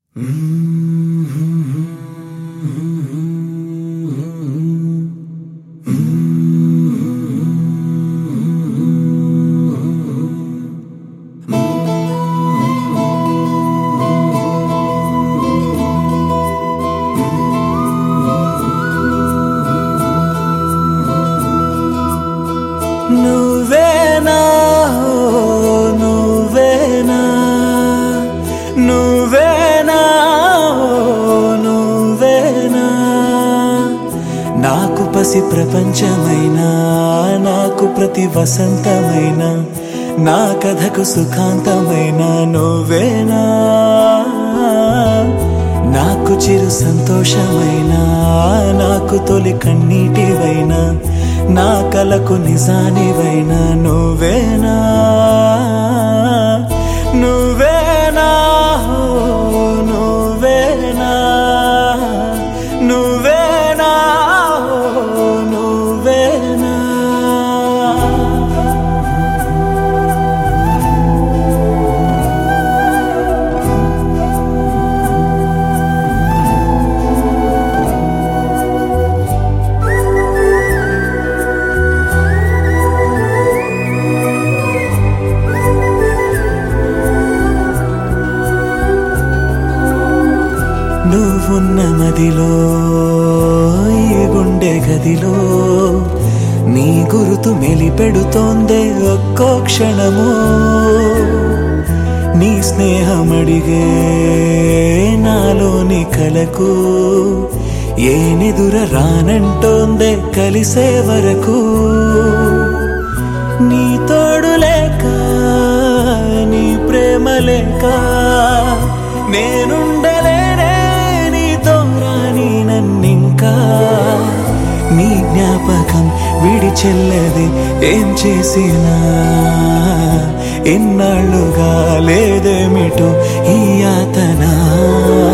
నువ్వేనా ఓ నువ్వేనా నువ్వేనా ఓ నువ్వేనా నాకు పసి ప్రపంచమైనా నాకు ప్రతి వసంతమైన నా కథకు సుఖాంతమైన నువ్వేనా నాకు చిరు సంతోషమైన నాకు తొలి కన్నీటివైనా నా కలకు నిజానివైనా నువ్వేనా నువ్వేనా ఓ నువ్వేనా నువ్వేనా ఓ నువ్వేనా నువ్వున్న మదిలో ఈ గుండె గదిలో నీ గురుతు మెలిపెడుతోందే ఒక్కో క్షణము నీ స్నేహమడిగే నాలోని కలకు ఏ నిదుర రానంటోందే కలిసే వరకు నీ తోడు లేక నీ ప్రేమ లేక నేనుండలేనే నీతో రాని నన్నింకా నీ జ్ఞాపకం విడి చెల్లది ఏం చేసినా ఎన్నాళ్ళుగా లేదేమిటో ఈ యాతనా